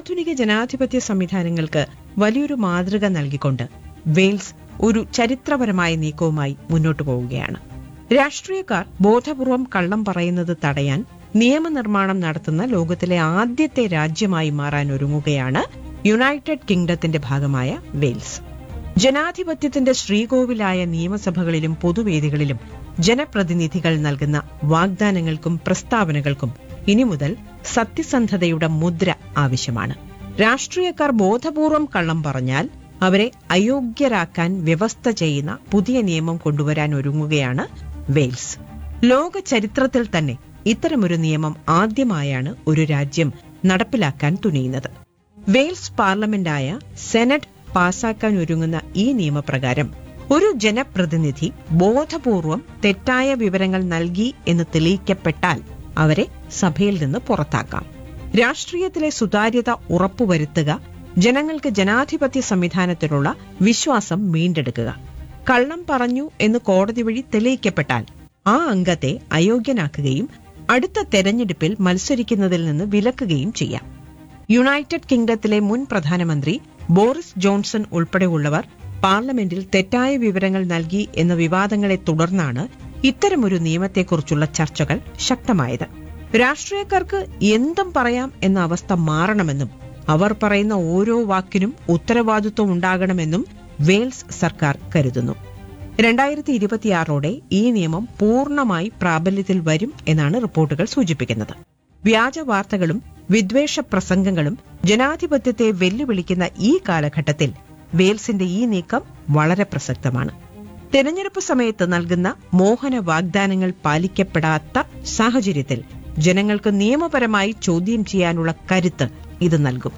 ആധുനിക ജനാധിപത്യ സംവിധാനങ്ങൾക്ക് വലിയൊരു മാതൃക നൽകിക്കൊണ്ട് വെയിൽസ് ഒരു ചരിത്രപരമായ നീക്കവുമായി മുന്നോട്ടു പോവുകയാണ് രാഷ്ട്രീയക്കാർ ബോധപൂർവം കള്ളം പറയുന്നത് തടയാൻ നിയമനിർമ്മാണം നടത്തുന്ന ലോകത്തിലെ ആദ്യത്തെ രാജ്യമായി മാറാൻ ഒരുങ്ങുകയാണ് യുണൈറ്റഡ് കിങ്ഡത്തിന്റെ ഭാഗമായ വെയിൽസ് ജനാധിപത്യത്തിന്റെ ശ്രീകോവിലായ നിയമസഭകളിലും പൊതുവേദികളിലും ജനപ്രതിനിധികൾ നൽകുന്ന വാഗ്ദാനങ്ങൾക്കും പ്രസ്താവനകൾക്കും ഇനി മുതൽ സത്യസന്ധതയുടെ മുദ്ര ആവശ്യമാണ് രാഷ്ട്രീയക്കാർ ബോധപൂർവം കള്ളം പറഞ്ഞാൽ അവരെ അയോഗ്യരാക്കാൻ വ്യവസ്ഥ ചെയ്യുന്ന പുതിയ നിയമം കൊണ്ടുവരാൻ ഒരുങ്ങുകയാണ് വെയിൽസ് ലോക ചരിത്രത്തിൽ തന്നെ ഇത്തരമൊരു നിയമം ആദ്യമായാണ് ഒരു രാജ്യം നടപ്പിലാക്കാൻ തുനിയുന്നത് വെയിൽസ് പാർലമെന്റായ സെനറ്റ് പാസാക്കാൻ ഒരുങ്ങുന്ന ഈ നിയമപ്രകാരം ഒരു ജനപ്രതിനിധി ബോധപൂർവം തെറ്റായ വിവരങ്ങൾ നൽകി എന്ന് തെളിയിക്കപ്പെട്ടാൽ അവരെ സഭയിൽ നിന്ന് പുറത്താക്കാം രാഷ്ട്രീയത്തിലെ സുതാര്യത ഉറപ്പുവരുത്തുക ജനങ്ങൾക്ക് ജനാധിപത്യ സംവിധാനത്തിലുള്ള വിശ്വാസം വീണ്ടെടുക്കുക കള്ളം പറഞ്ഞു എന്ന് കോടതി വഴി തെളിയിക്കപ്പെട്ടാൽ ആ അംഗത്തെ അയോഗ്യനാക്കുകയും അടുത്ത തെരഞ്ഞെടുപ്പിൽ മത്സരിക്കുന്നതിൽ നിന്ന് വിലക്കുകയും ചെയ്യാം യുണൈറ്റഡ് കിങ്ഡത്തിലെ മുൻ പ്രധാനമന്ത്രി ബോറിസ് ജോൺസൺ ഉൾപ്പെടെയുള്ളവർ പാർലമെന്റിൽ തെറ്റായ വിവരങ്ങൾ നൽകി എന്ന വിവാദങ്ങളെ തുടർന്നാണ് ഇത്തരമൊരു നിയമത്തെക്കുറിച്ചുള്ള ചർച്ചകൾ ശക്തമായത് രാഷ്ട്രീയക്കാർക്ക് എന്തും പറയാം എന്ന അവസ്ഥ മാറണമെന്നും അവർ പറയുന്ന ഓരോ വാക്കിനും ഉത്തരവാദിത്വം ഉണ്ടാകണമെന്നും വെയിൽസ് സർക്കാർ കരുതുന്നു രണ്ടായിരത്തി ഇരുപത്തിയാറോടെ ഈ നിയമം പൂർണ്ണമായി പ്രാബല്യത്തിൽ വരും എന്നാണ് റിപ്പോർട്ടുകൾ സൂചിപ്പിക്കുന്നത് വ്യാജ വാർത്തകളും വിദ്വേഷ പ്രസംഗങ്ങളും ജനാധിപത്യത്തെ വെല്ലുവിളിക്കുന്ന ഈ കാലഘട്ടത്തിൽ വെയിൽസിന്റെ ഈ നീക്കം വളരെ പ്രസക്തമാണ് തെരഞ്ഞെടുപ്പ് സമയത്ത് നൽകുന്ന മോഹന വാഗ്ദാനങ്ങൾ പാലിക്കപ്പെടാത്ത സാഹചര്യത്തിൽ ജനങ്ങൾക്ക് നിയമപരമായി ചോദ്യം ചെയ്യാനുള്ള കരുത്ത് ഇത് നൽകും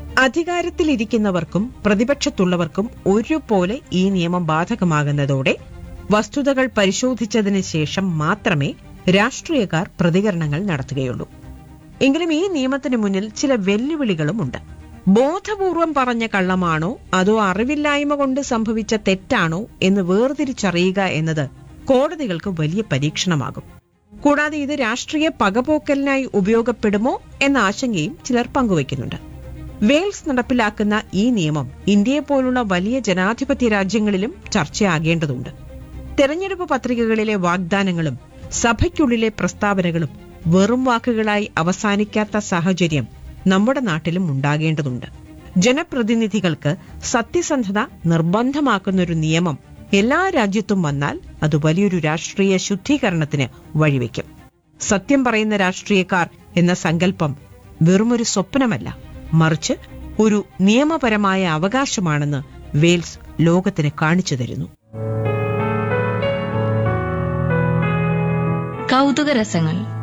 അധികാരത്തിലിരിക്കുന്നവർക്കും പ്രതിപക്ഷത്തുള്ളവർക്കും ഒരുപോലെ ഈ നിയമം ബാധകമാകുന്നതോടെ വസ്തുതകൾ പരിശോധിച്ചതിന് ശേഷം മാത്രമേ രാഷ്ട്രീയക്കാർ പ്രതികരണങ്ങൾ നടത്തുകയുള്ളൂ എങ്കിലും ഈ നിയമത്തിന് മുന്നിൽ ചില വെല്ലുവിളികളുമുണ്ട് ബോധപൂർവം പറഞ്ഞ കള്ളമാണോ അതോ അറിവില്ലായ്മ കൊണ്ട് സംഭവിച്ച തെറ്റാണോ എന്ന് വേർതിരിച്ചറിയുക എന്നത് കോടതികൾക്ക് വലിയ പരീക്ഷണമാകും കൂടാതെ ഇത് രാഷ്ട്രീയ പകപോക്കലിനായി ഉപയോഗപ്പെടുമോ എന്ന ആശങ്കയും ചിലർ പങ്കുവയ്ക്കുന്നുണ്ട് വെയിൽസ് നടപ്പിലാക്കുന്ന ഈ നിയമം ഇന്ത്യയെ പോലുള്ള വലിയ ജനാധിപത്യ രാജ്യങ്ങളിലും ചർച്ചയാകേണ്ടതുണ്ട് തെരഞ്ഞെടുപ്പ് പത്രികകളിലെ വാഗ്ദാനങ്ങളും സഭയ്ക്കുള്ളിലെ പ്രസ്താവനകളും വെറും വാക്കുകളായി അവസാനിക്കാത്ത സാഹചര്യം നമ്മുടെ നാട്ടിലും ഉണ്ടാകേണ്ടതുണ്ട് ജനപ്രതിനിധികൾക്ക് സത്യസന്ധത നിർബന്ധമാക്കുന്ന ഒരു നിയമം എല്ലാ രാജ്യത്തും വന്നാൽ അത് വലിയൊരു രാഷ്ട്രീയ ശുദ്ധീകരണത്തിന് വഴിവെക്കും സത്യം പറയുന്ന രാഷ്ട്രീയക്കാർ എന്ന സങ്കല്പം വെറുമൊരു സ്വപ്നമല്ല മറിച്ച് ഒരു നിയമപരമായ അവകാശമാണെന്ന് വെയിൽസ് ലോകത്തിന് കാണിച്ചു തരുന്നു കൗതുക രസങ്ങൾ